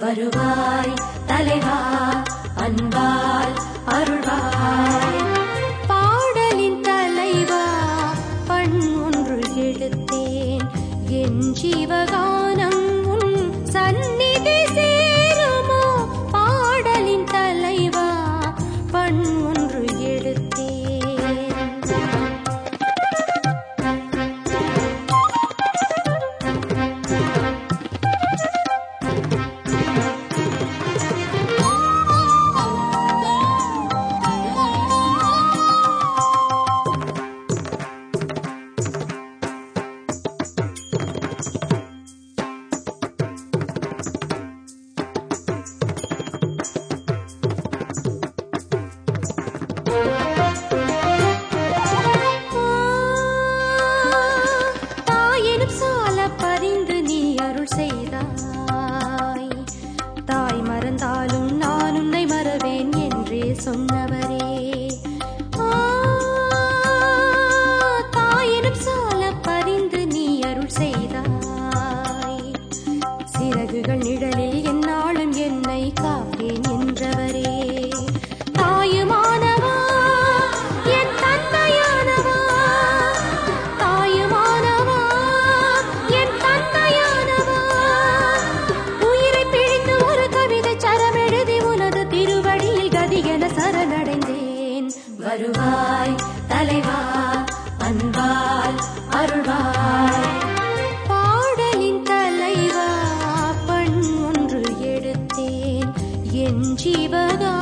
வருவாய் தலைவா அன்பால் அருள்வாய் பாடலின் தலைவா பண் ஒன்று எடுத்தேன் என் ஜீவகானம் உன் சந்நிதி சேருமோ பாடலின் தலைவா பண் ஒன்று எடுத்தேன் தாயெனும் சால பரிந்து நீ அருள் செய்தாய் தாய் மறந்தாலும் நான் உன்னை மறவேன் என்றே சொன்னவரே ஆ, தாயெனும் சால பரிந்து நீ அருள் செய்தாய் சிறகுகள் நிழலில் என்னாலும் என்னை காப்பேன் என்றவரே தாயுமானவா என் தந்தையானவா தாயுமானவா என் தந்தையானவா உயிரை பிழிந்து ஒரு கவிதை சரமெழுதி உனது திருவடியில் கதியென சரணடைந்தேன் வருவாய் தலைவா அன்பால் அருள்வாய் பாடலின் தலைவா பண் ஒன்று எடுத்தேன் என் ஜீவகா